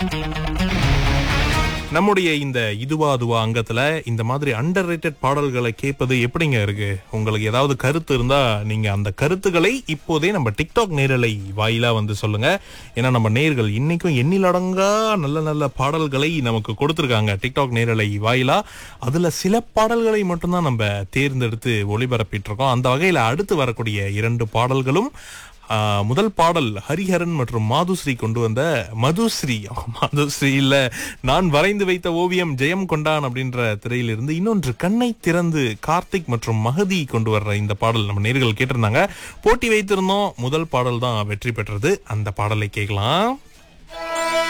நம்முடைய இந்த இதுவா அதுவா அங்கத்துல இந்த மாதிரி அண்டர் பாடல்களை கேட்பது எப்படிங்க இருக்கு உங்களுக்கு ஏதாவது கருத்து இருந்தா நீங்க அந்த கருத்துக்களை இப்போதே நம்ம டிக்டாக் நேரலை வாயிலா வந்து சொல்லுங்க ஏன்னா நம்ம நேர்கள் இன்னைக்கும் எண்ணிலடங்கா நல்ல நல்ல பாடல்களை நமக்கு கொடுத்திருக்காங்க டிக்டாக் நேரலை வாயிலா அதுல சில பாடல்களை மட்டும்தான் நம்ம தேர்ந்தெடுத்து ஒளிபரப்பிட்டு இருக்கோம் அந்த வகையில அடுத்து வரக்கூடிய இரண்டு பாடல்களும் ஆ, முதல் பாடல் ஹரிஹரன் மற்றும் மாதுஸ்ரீ கொண்டு வந்த மதுஸ்ரீ மாதுஸ்ரீ இல்ல நான் வரைந்து வைத்த ஓவியம் ஜெயம் கொண்டான் அப்படின்ற திரையிலிருந்து இன்னொன்று கண்ணை திறந்து கார்த்திக் மற்றும் மகதி கொண்டு வர்ற இந்த பாடல் நம்ம நேர்கள் கேட்டிருந்தாங்க போட்டி வைத்திருந்தோம் முதல் பாடல் தான் வெற்றி பெற்றது அந்த பாடலை கேட்கலாம்